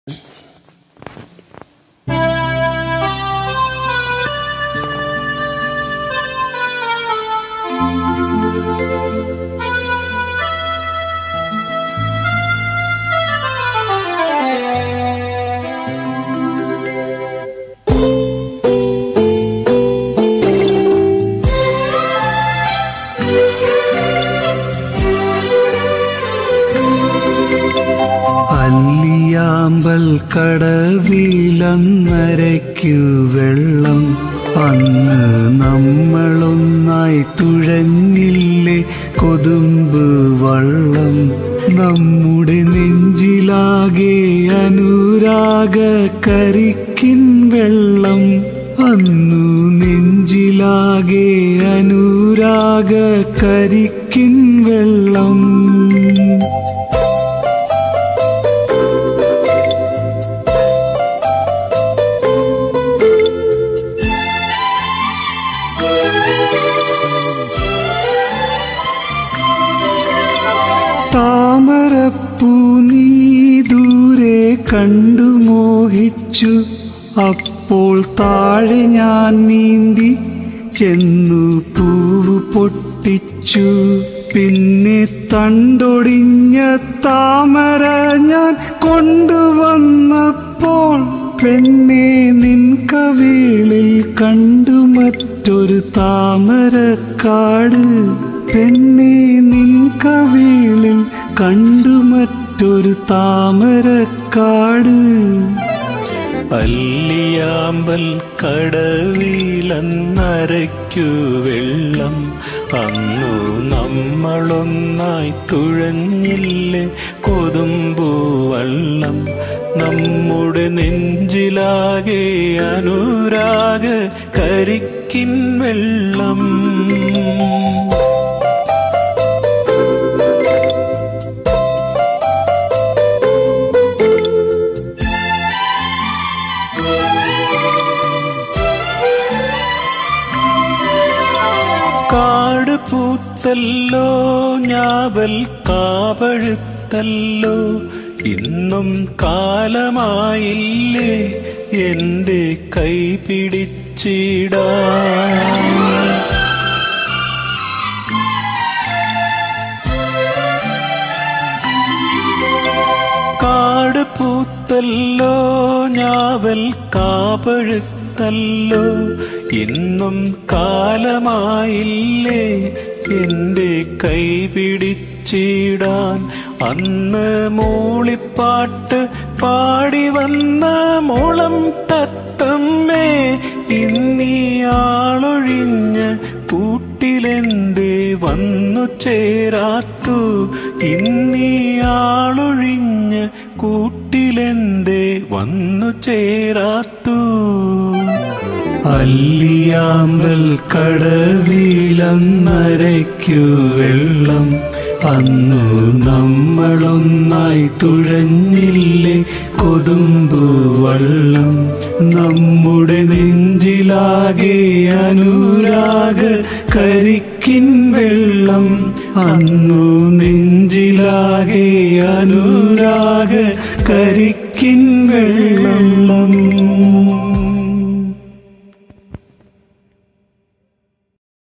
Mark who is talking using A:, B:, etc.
A: അല്ലിയാമ്പൽ കടവിലന്നരയ്ക്കു വെള്ളം അന്ന് നമ്മളൊന്നായി തുഴഞ്ഞില്ലേ കൊതുമ്പ് വള്ളം നമ്മുടെ നെഞ്ചിലാകെ അനുരാഗ കരിക്കിൻ വെള്ളം അന്നു നെഞ്ചിലാകെ അനുരാഗ കരിക്കിൻ വെള്ളം താമരപ്പൂ നീ ദൂരെ കണ്ടു മോഹിച്ചു അപ്പോൾ താഴെ ഞാൻ നീന്തി ചെന്നു പൂവ് പൊട്ടിച്ചു പിന്നെ തണ്ടൊടിഞ്ഞ താമര ഞാൻ കൊണ്ടുവന്നപ്പോൾ പെണ്ണെ നിൻ കവിളിൽ കണ്ടു മറ്റൊരു താമരക്കാട് പെണ്ണെ നിൻ കവിളിൽ കണ്ടു മറ്റൊരു താമരക്കാട്
B: അല്ലിയാമ്പൽ കടവിലന്നരയ്ക്കു വെള്ളം അന്നു നമ്മളൊന്നായി തുഴഞ്ഞില്ലേ കൊതുമ്പു വള്ളം നമ്മുടെ നെഞ്ചിലാകെ അനുരാഗ കരിക്കിൻ വെള്ളം കാട് പൂത്തല്ലോ ഞാവൽ കാപഴുത്തല്ലോ ഇന്നും കാലമായില്ലേ എന്റെ കൈ പിടിച്ചിടാ കാട് പൂത്തല്ലോ ഞാവൽ കാപഴുത്തല്ലോ ഇന്നും കാലമായില്ലേ എന്റെ കൈ പിടിച്ചിടാൻ അന്ന് മൂളിപ്പാട്ട് പാടി വന്ന മോളം തത്തമ്മേ ഇന്നിയാളൊഴിഞ്ഞ് കൂട്ടിലെന്തേ വന്നു ചേരാത്തു ഇന്നിയാളൊഴിഞ്ഞ് കൂട്ടിലെന്തേ വന്നു ചേരാത്തു
A: അല്ലിയാമ്പൽ കടവിലന്നരയ്ക്കു വെള്ളം അന്നു നമ്മളൊന്നായി തുഴഞ്ഞില്ലേ കൊതുമ്പ് വള്ളം നമ്മുടെ നെഞ്ചിലാകെ അനുരാഗ കരിക്കിൻ വെള്ളം അന്നു നെഞ്ചിലാകെ അനുരാഗ കരി